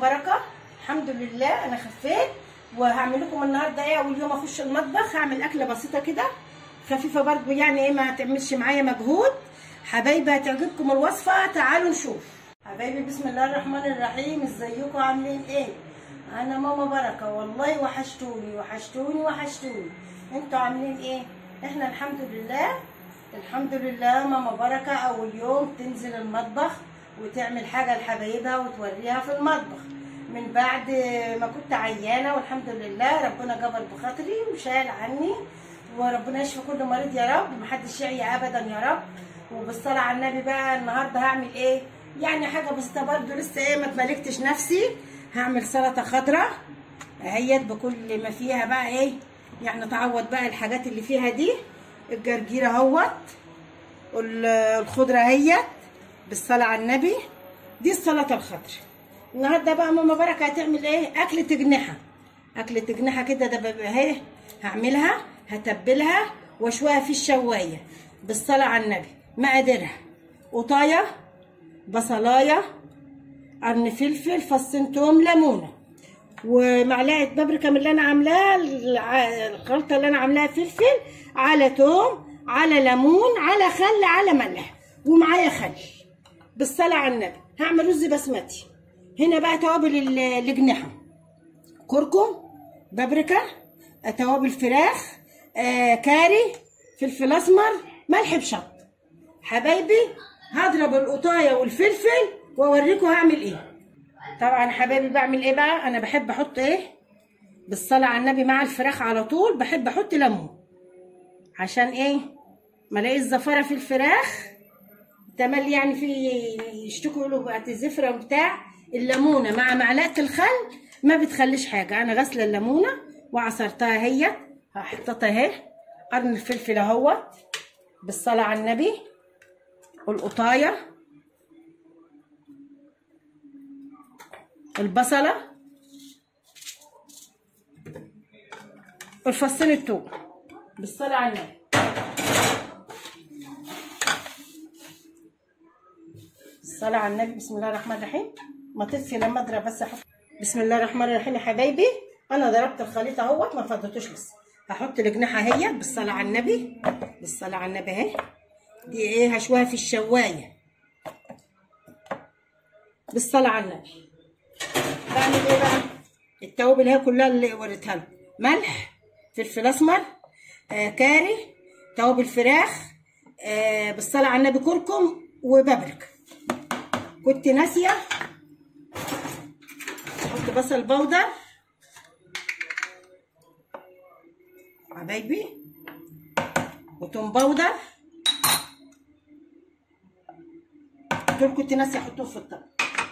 بركه الحمد لله انا خفيت وهعمل لكم النهارده ايه اول يوم اخش المطبخ هعمل اكله بسيطه كده خفيفه برضو يعني ايه ما تعملش معايا مجهود حبايبي هتعجبكم الوصفه تعالوا نشوف حبايبي بسم الله الرحمن الرحيم ازيكم عاملين ايه انا ماما بركه والله وحشتوني وحشتوني وحشتوني انتوا عاملين ايه احنا الحمد لله الحمد لله ماما بركه اول يوم تنزل المطبخ وتعمل حاجه لحبايبها وتوريها في المطبخ من بعد ما كنت عيانه والحمد لله ربنا جبر بخاطري وشال عني وربنا يشفي كل مريض يا رب محدش يعيا ابدا يا رب وبالصلاه على النبي بقى النهارده هعمل ايه يعني حاجه بسيطه برده لسه ايه ما اتملكتش نفسي هعمل سلطه خضراء اهيت بكل ما فيها بقى ايه يعني تعوض بقى الحاجات اللي فيها دي الجرجير اهوت الخضره اهيت بالصلاه على النبي دي السلطه الخضراء النهارده بقى ماما بركه هتعمل ايه اكله جنحه اكله جنحه كده ده بقى اهي هعملها هتبلها واشويها في الشوايه بالصلاه على النبي مقاديرها قطايه بصلايه قرن فلفل فصين توم ليمونه ومعلقه بابريكا من اللي انا عاملاها الخلطه اللي انا عاملاها فلفل على توم على ليمون على خل على ملح ومعايا خل بالصلاه على النبي هعمل رز بسمتي هنا بقى توابل الجنحه كركم بابريكا توابل فراخ آه كاري فلفل اسمر ملح بشط حبايبي هضرب القطايه والفلفل واوريكم هعمل ايه طبعا حبايبي بعمل ايه بقى انا بحب احط ايه بالصلاه على النبي مع الفراخ على طول بحب احط ليمون عشان ايه ما الاقيش زفره في الفراخ تملي يعني في يشتكوا يقولوا بقت زفره وبتاع الليمونه مع معلقه الخل ما بتخليش حاجه انا غاسله الليمونه وعصرتها هي حطيتها اهي قرن الفلفل اهوت بالصلاه على النبي والقطايه البصله والفصين التوم بالصلاه على النبي الصلاه على النبي بسم الله الرحمن الرحيم ما تطفي لما اضرب بس احط بسم الله الرحمن الرحيم يا حبايبي انا ضربت الخليط اهوت ما فضيتوش لسه هحط الجناحه اهي بالصلاه على النبي بالصلاه على النبي اهي دي ايه هشويها في الشوايه بالصلاه على النبي بعمل ايه بقى التوابل اهي كلها اللي وريتها لكم ملح فلفل اسمر آه كاري توابل فراخ آه بالصلاه على النبي كركم وبابريكا كنت ناسيه احط بصل بودر حبايبي وتوم بودر دول كنت ناسيه احطهم في الطبق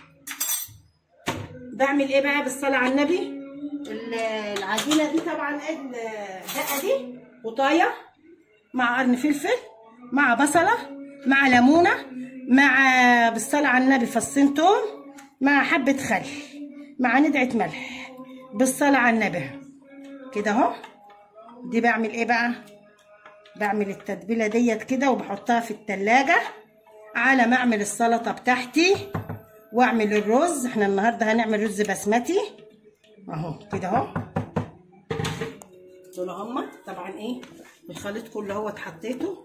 بعمل ايه بقى بالصلاه على النبي العجينه دي طبعا الدقه دي قطايه مع قرن فلفل مع بصله مع ليمونه مع بالصلاه على النبي فصين توم مع حبه خل مع ندعه ملح بالصلاه على النبي كده اهو دي بعمل ايه بقى بعمل التتبيله ديت كده وبحطها في التلاجة على ما اعمل السلطه بتاعتي واعمل الرز احنا النهارده هنعمل رز بسمتي اهو كده اهو دول هما طبعا ايه الخليط كله اهو حطيته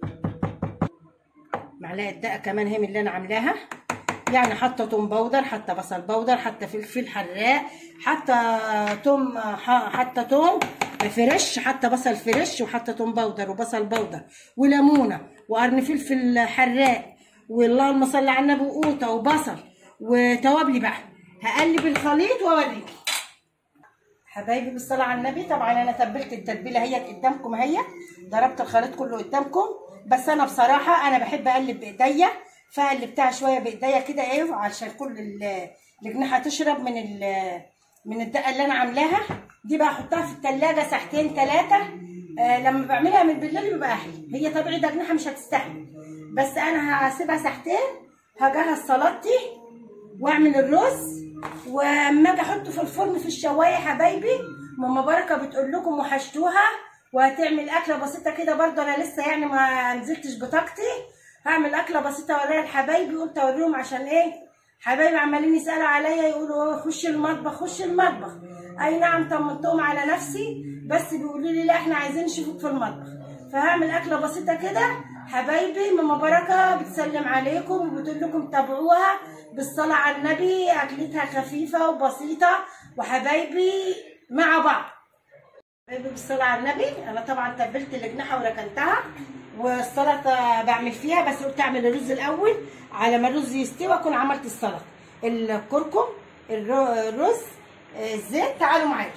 معلقه دقه كمان هي من اللي انا عاملاها يعني حاطه توم بودر حاطه بصل بودر حاطه فلفل حراق حاطه توم حاطه توم فريش حاطه بصل فريش وحاطه توم بودر وبصل بودر وليمونه وقرن فلفل حراق واللهم صل على النبي وقوطه وبصل وتوابلي بقى هقلب الخليط واوريكم حبايبي بالصلاه على النبي طبعا انا تبلت التتبيله هي قدامكم اهي ضربت الخليط كله قدامكم بس انا بصراحه انا بحب اقلب بايديا فقلبتها شويه بايديا كده ايه عشان كل الجناحه تشرب من من الدقه اللي انا عاملاها دي بقى احطها في التلاجة ساعتين ثلاثه آه لما بعملها من بالليل بيبقى احلى هي طبيعي ده جناحه مش هتستحمل بس انا هسيبها ساعتين هجهز سلطتي واعمل الرز واما اجي احطه في الفرن في الشوايه حبايبي ماما بركه بتقول لكم وحشتوها وهتعمل اكله بسيطه كده برضه انا لسه يعني ما نزلتش بطاقتي هعمل اكله بسيطه اوريها لحبايبي قلت اوريهم عشان ايه حبايبي عمالين يسالوا عليا يقولوا خش المطبخ خش المطبخ اي نعم طمنتهم على نفسي بس بيقولوا لي لا احنا عايزين نشوفك في المطبخ فهعمل اكله بسيطه كده حبايبي ماما بركه بتسلم عليكم وبتقول لكم تابعوها بالصلاه على النبي اكلتها خفيفه وبسيطه وحبايبي مع بعض حبايبي بالصلاه على النبي انا طبعا تبلت الاجنحه وركنتها والسلطه بعمل فيها بس قلت اعمل الرز الاول على ما الرز يستوي اكون عملت السلطه الكركم الر- الرز آه، الزيت تعالوا معايا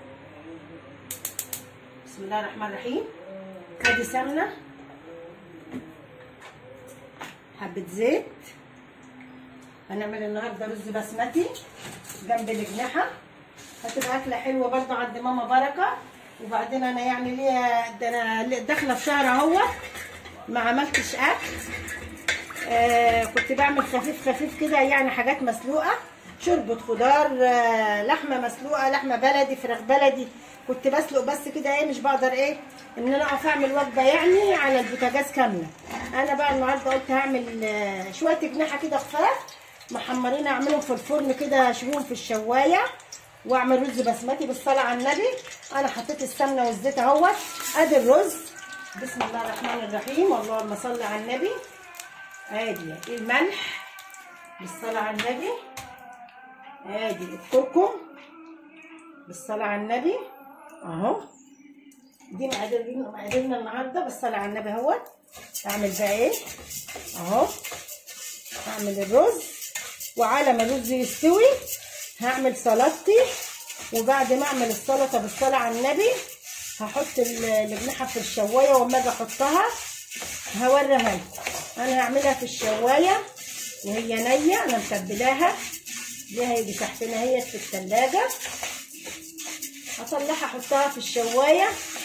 بسم الله الرحمن الرحيم ادي سمنه حبه زيت هنعمل النهارده رز بسمتي جنب الاجنحه هتبقى اكله حلوه برضه عند ماما بركه وبعدين انا يعني ليا ده انا داخله في شهر اهو ما عملتش اكل آه كنت بعمل خفيف خفيف كده يعني حاجات مسلوقه شوربه خضار آه لحمه مسلوقه لحمه بلدي فراخ بلدي كنت بسلق بس كده ايه مش بقدر ايه ان انا اقف اعمل وجبه يعني على البوتاجاز كامله انا بقى النهارده قلت هعمل آه شويه جناحه كده خفاف محمرين اعملهم في الفرن كده اشويهم في الشوايه واعمل رز بسمتي بالصلاه على النبي انا حطيت السمنه والزيت اهوت ادي الرز بسم الله الرحمن الرحيم اللهم صل على النبي ادي الملح بالصلاه على النبي ادي الكركم بالصلاه على النبي اهو دي مقاديرنا مقاديرنا النهارده بالصلاه على النبي اهوت اعمل بقى ايه اهو هعمل الرز وعلى ما الرز يستوي هعمل سلطتي وبعد ما اعمل السلطه بالصلاه على النبي هحط ال- الاجنحه في الشوايه واما اجي احطها هوريها لكم انا هعملها في الشوايه وهي نيه انا متبلاها دي هيجي تحتنا هي في التلاجة هطلعها احطها في الشوايه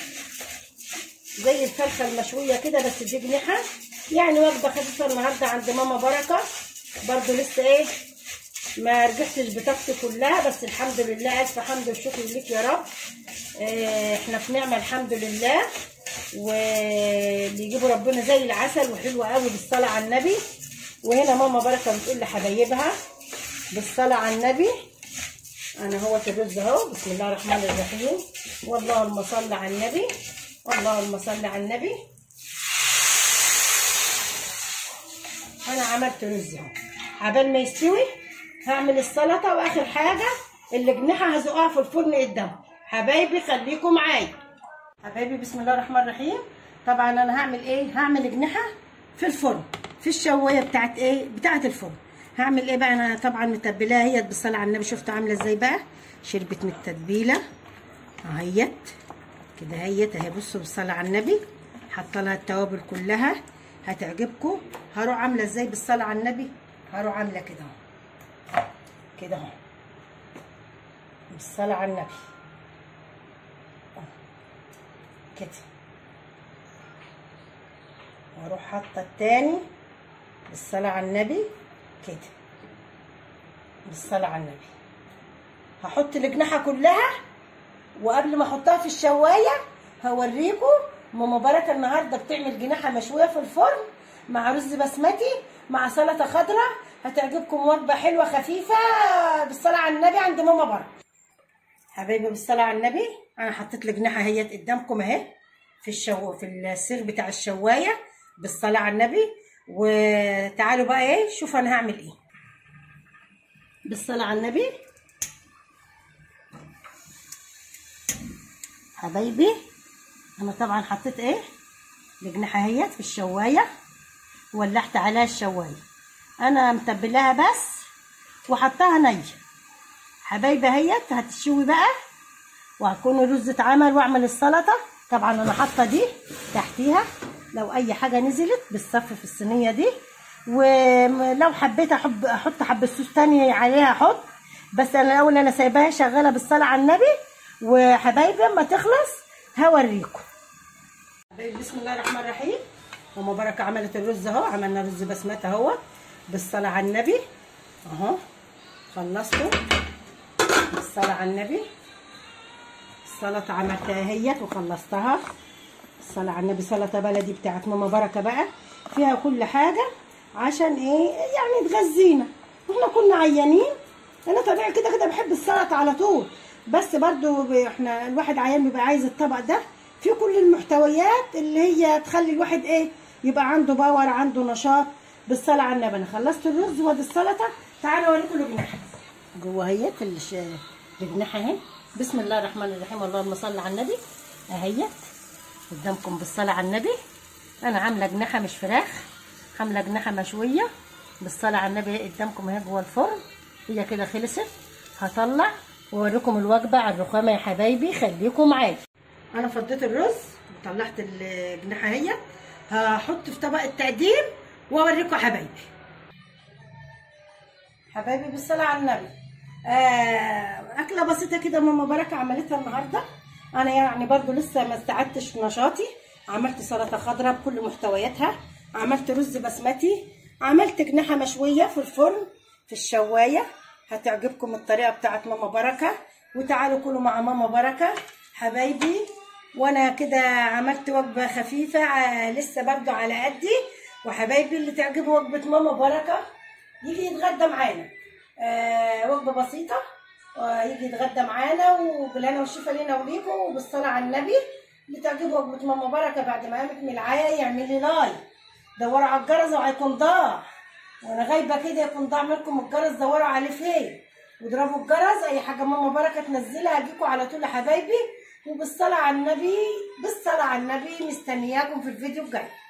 زي الفرخه المشويه كده بس دي جنحه يعني وجبه خفيفه النهارده عند ماما بركه برضو لسه ايه ما رجعتش بطاقتي كلها بس الحمد لله الف حمد وشكر ليك يا رب آه، احنا في نعمه الحمد لله واللي يجيبوا ربنا زي العسل وحلوه قوي بالصلاه على النبي وهنا ماما بركه بتقول لحبايبها بالصلاه على النبي انا هو الرز اهو بسم الله الرحمن الرحيم واللهم صل على النبي اللهم صل على النبي انا عملت رز اهو عبال ما يستوي هعمل السلطه واخر حاجه الاجنحه هزقها في الفرن قدام حبايبي خليكم معايا حبايبي بسم الله الرحمن الرحيم طبعا انا هعمل ايه هعمل اجنحه في الفرن في الشوايه بتاعت ايه بتاعت الفرن هعمل ايه بقى انا طبعا متبلاها هي بالصلاه على النبي شفتوا عامله ازاي بقى شربت من التتبيله اهيت كده هيت اهي بصوا بالصلاه على النبي حاطه لها التوابل كلها هتعجبكم هروح عامله ازاي بالصلاه على النبي هروح عامله كده اهو كده اهو بالصلاه على النبي كده واروح حاطه التاني بالصلاه على النبي كده بالصلاه على النبي هحط الاجنحه كلها وقبل ما احطها في الشوايه هوريكم ماما بركه النهارده بتعمل جناحه مشويه في الفرن مع رز بسمتي مع سلطه خضراء هتعجبكم وجبه حلوه خفيفه بالصلاه على النبي عند ماما بركه حبايبي بالصلاه على النبي انا حطيت الجناحه اهيت قدامكم اهي في الشو في السير بتاع الشوايه بالصلاه على النبي وتعالوا بقى ايه شوف انا هعمل ايه بالصلاه على النبي حبايبي انا طبعا حطيت ايه الجناحه اهيت في الشوايه ولحت عليها الشوايه انا متبلاها بس وحطها نيه حبايبي اهيت هتشوي بقى وهكون الرز اتعمل واعمل السلطه طبعا انا حاطه دي تحتيها لو اي حاجه نزلت بالصف في الصينيه دي ولو حبيت احب احط حبه صوص تانية عليها احط بس انا الاول انا سايباها شغاله بالصلاه على النبي وحبايبي لما تخلص هوريكم حبايبي بسم الله الرحمن الرحيم ماما بركه عملت الرز اهو عملنا رز بسمته اهو بالصلاه على النبي اهو خلصته بالصلاه على النبي السلطه عملتها اهيت وخلصتها الصلاه على النبي سلطه بلدي بتاعت ماما بركه بقى فيها كل حاجه عشان ايه يعني تغذينا احنا كنا عيانين انا طبيعي كده كده بحب السلطه على طول بس برضو ب- احنا الواحد عيان بيبقى عايز الطبق ده فيه كل المحتويات اللي هي تخلي الواحد ايه يبقى عنده باور عنده نشاط بالصلاه على النبي انا خلصت الرز وادي السلطه تعالوا اوريكم الجناحه جوه اهيت الش- الجناحه اهي بسم الله الرحمن الرحيم اللهم صل على النبي اهيت قدامكم بالصلاه على النبي انا عامله جناحه مش فراخ عامله جناحه مشويه بالصلاه على النبي اهي قدامكم اهي جوه الفرن هي كده خلصت هطلع واوريكم الوجبه على الرخامه يا حبايبي خليكم معايا انا فضيت الرز وطلعت الجناحه اهي هحط في طبق التقديم واوريكم يا حبايبي حبايبي بالصلاة على النبي آه أكلة بسيطة كده ماما بركة عملتها النهاردة أنا يعني برضو لسه ما استعدتش نشاطي عملت سلطة خضراء بكل محتوياتها عملت رز بسمتي عملت جناحة مشوية في الفرن في الشواية هتعجبكم الطريقة بتاعت ماما بركة وتعالوا كلوا مع ماما بركة حبايبي وانا كده عملت وجبة خفيفة آه، لسه برضو على قدي وحبايبي اللي تعجبه وجبة ماما بركة يجي يتغدى معانا آه وجبه بسيطه آه يجي يتغدى معانا وبالهنا والشفا لينا وليكم وبالصلاه على النبي اللي تعجبه وجبه ماما بركه بعد ما قامت من العيا يعمل لي لايك دوروا على الجرس وهيكون ضاع وانا غايبه كده يكون ضاع منكم الجرس دوروا عليه فين واضربوا الجرس اي حاجه ماما بركه تنزلها هجيكم على طول يا حبايبي وبالصلاه على النبي بالصلاه على النبي مستنياكم في الفيديو الجاي